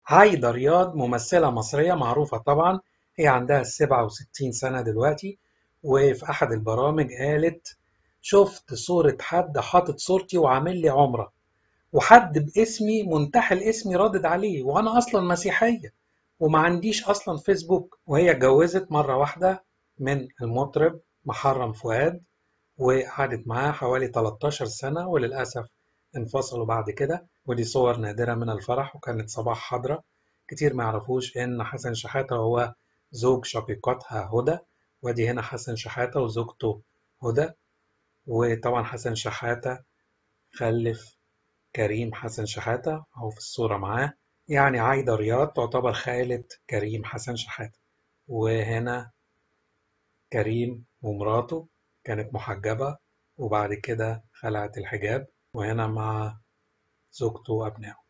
عايدة رياض ممثلة مصرية معروفة طبعا هي عندها 67 سنة دلوقتي وفي أحد البرامج قالت شفت صورة حد حاطط صورتي وعامل لي عمرة وحد باسمي منتحل اسمي رادد عليه وأنا أصلا مسيحية وما عنديش أصلا فيسبوك وهي اتجوزت مرة واحدة من المطرب محرم فؤاد وقعدت معاه حوالي 13 سنة وللأسف انفصلوا بعد كده ودي صور نادرة من الفرح وكانت صباح حضرة كتير ما يعرفوش إن حسن شحاتة هو زوج شقيقتها هدى ودي هنا حسن شحاتة وزوجته هدى وطبعا حسن شحاتة خلف كريم حسن شحاتة أهو في الصورة معاه يعني عايدة رياض تعتبر خالة كريم حسن شحاتة وهنا كريم ومراته كانت محجبة وبعد كده خلعت الحجاب وهنا مع زوجته وأبنائه